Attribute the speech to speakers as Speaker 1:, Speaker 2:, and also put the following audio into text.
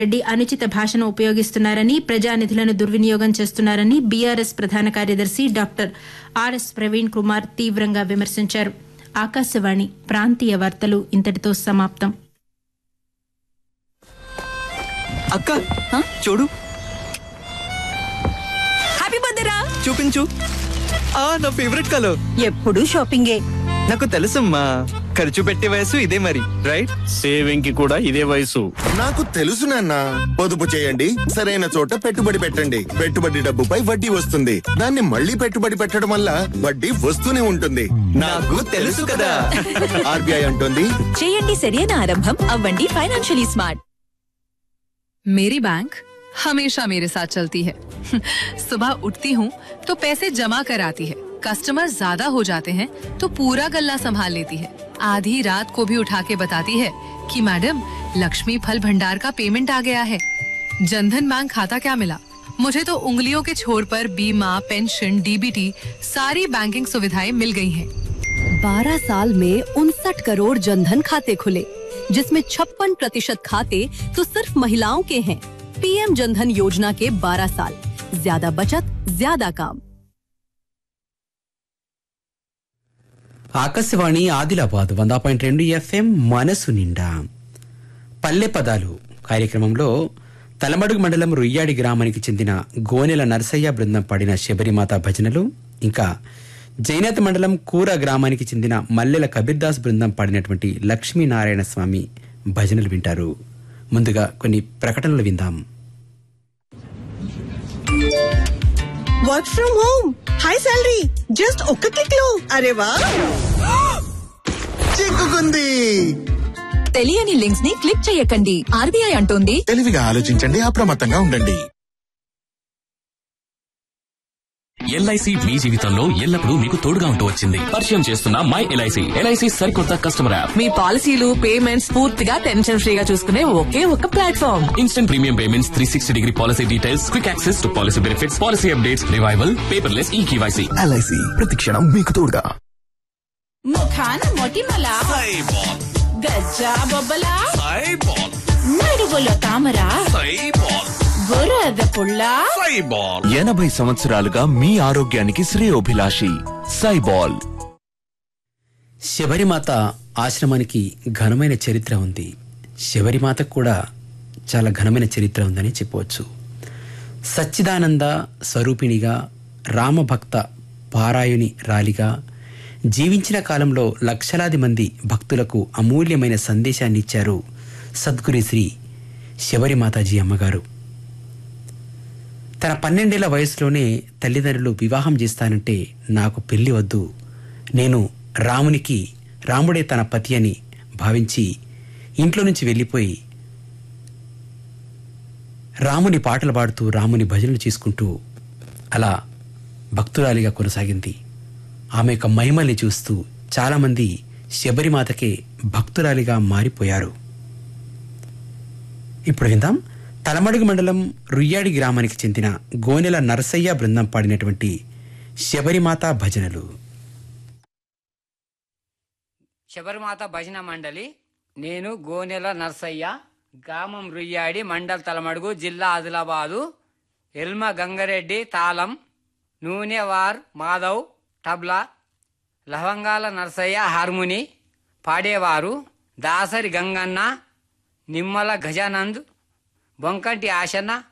Speaker 1: రెడ్డి అనుచిత భాషను ఉపయోగిస్తున్నారని ప్రజానిధులను దుర్వినియోగం చేస్తున్నారని బీఆర్ఎస్ ప్రధాన కార్యదర్శి డాక్టర్ ఆర్ఎస్ ప్రవీణ్ కుమార్ తీవ్రంగా విమర్శించారు ఆకాశవాణి ప్రాంతీయ వార్తలు ఇంతటితో సమాప్తం
Speaker 2: అక్క చూడు
Speaker 3: హ్యాపీ బర్త్డే రా
Speaker 2: చూపించు ఆ నా ఫేవరెట్ కలర్
Speaker 3: ఎప్పుడు షాపింగే
Speaker 2: నాకు తెలుసమ్మా ఖర్చు పెట్టే వయసు ఇదే మరి రైట్
Speaker 4: సేవింగ్ కి కూడా ఇదే వయసు
Speaker 5: నాకు తెలుసు నాన్న పొదుపు చేయండి సరైన చోట పెట్టుబడి పెట్టండి పెట్టుబడి డబ్బుపై వడ్డీ వస్తుంది దాన్ని మళ్ళీ పెట్టుబడి పెట్టడం వల్ల వడ్డీ వస్తూనే ఉంటుంది
Speaker 2: నాకు తెలుసు కదా
Speaker 5: ఆర్బీఐ అంటుంది
Speaker 3: చేయండి సరైన ఆరంభం అవ్వండి ఫైనాన్షియలీ స్మార్ట్
Speaker 6: मेरी बैंक हमेशा मेरे साथ चलती है सुबह उठती हूँ तो पैसे जमा कर आती है कस्टमर ज्यादा हो जाते हैं तो पूरा गल्ला संभाल लेती है आधी रात को भी उठा के बताती है कि मैडम लक्ष्मी फल भंडार का पेमेंट आ गया है जनधन बैंक खाता क्या मिला मुझे तो उंगलियों के छोर पर बीमा पेंशन डीबीटी सारी बैंकिंग सुविधाएं मिल गई हैं।
Speaker 7: 12 साल में उनसठ करोड़ जनधन खाते खुले जिसमें छप्पन प्रतिशत खाते तो सिर्फ महिलाओं के हैं पीएम जनधन योजना के 12 साल ज्यादा बचत ज्यादा काम
Speaker 8: ఆకాశవాణి ఆదిలాబాద్ వంద పాయింట్ రెండు ఎఫ్ఎం మనసు నిండా పల్లె పదాలు కార్యక్రమంలో తలమడుగు మండలం రుయ్యాడి గ్రామానికి చెందిన గోనెల నరసయ్య బృందం పాడిన శబరిమాత భజనలు ఇంకా జైనత్ మండలం కూర గ్రామానికి చెందిన మల్లెల కబీర్దాస్ బృందం పాడినటువంటి లక్ష్మీనారాయణ స్వామి భజనలు వింటారు ముందుగా కొన్ని ప్రకటనలు విందాం
Speaker 9: work from home high salary just ఒక్క క్లిక్ లో అరే వా
Speaker 5: చిక్కుకుంది
Speaker 3: తెలియని లింక్స్ ని క్లిక్ చేయకండి ఆర్బీఐ అంటోంది
Speaker 5: తెలివిగా ఆలోచించండి అప్రమత్తంగా ఉండండి
Speaker 4: ఎల్ఐసి మీ జీవితంలో ఎల్లప్పుడూ మీకు తోడుగా ఉంటూ వచ్చింది పరిచయం చేస్తున్న మై ఎల్ఐసి ఎల్ఐసి సరికొత్త కస్టమర్ యాప్
Speaker 3: మీ పాలసీలు పేమెంట్స్ పూర్తిగా టెన్షన్ ఫ్రీగా చూసుకునే ఒకే ఒక platform
Speaker 4: instant premium payments three sixty degree policy details quick access to policy benefits policy updates revival paperless e KYC
Speaker 5: LIC ప్రతిక్షణం మీకు తోడుగా
Speaker 10: ముఖాన మొటిమల గజ్జా బొబ్బల నడుగులో తామర బురద పుల్ల
Speaker 11: ఎనభై సంవత్సరాలుగా మీ ఆరోగ్యానికి శ్రేయోభిలాషి సైబాల్
Speaker 8: శబరిమాత ఆశ్రమానికి ఘనమైన చరిత్ర ఉంది శబరిమాతకు కూడా చాలా ఘనమైన చరిత్ర ఉందని చెప్పవచ్చు సచ్చిదానంద స్వరూపిణిగా రామభక్త పారాయుని రాలిగా జీవించిన కాలంలో లక్షలాది మంది భక్తులకు అమూల్యమైన సందేశాన్ని ఇచ్చారు సద్గురి శ్రీ శబరిమాతాజీ అమ్మగారు తన పన్నెండేళ్ల వయసులోనే తల్లిదండ్రులు వివాహం చేస్తానంటే నాకు పెళ్లి వద్దు నేను రామునికి రాముడే తన పతి అని భావించి ఇంట్లో నుంచి వెళ్ళిపోయి రాముని పాటలు పాడుతూ రాముని భజనలు చేసుకుంటూ అలా భక్తురాలిగా కొనసాగింది ఆమె యొక్క మహిమల్ని చూస్తూ చాలామంది శబరిమాతకే భక్తురాలిగా మారిపోయారు ఇప్పుడు విందాం తలమడుగు మండలం రుయ్యాడి గ్రామానికి చెందిన గోనెల నరసయ్య బృందం పాడినటువంటి శబరిమాత భజనలు
Speaker 12: శబరిమాత భజన మండలి నేను గోనెల నర్సయ్య గ్రామం రుయ్యాడి మండల్ తలమడుగు జిల్లా ఆదిలాబాదు ఎల్మ గంగారెడ్డి తాళం నూనెవార్ మాధవ్ తబ్లా లవంగాల నర్సయ్య హార్మోని పాడేవారు దాసరి గంగన్న నిమ్మల గజానంద్ బొంకంటి ఆశన్న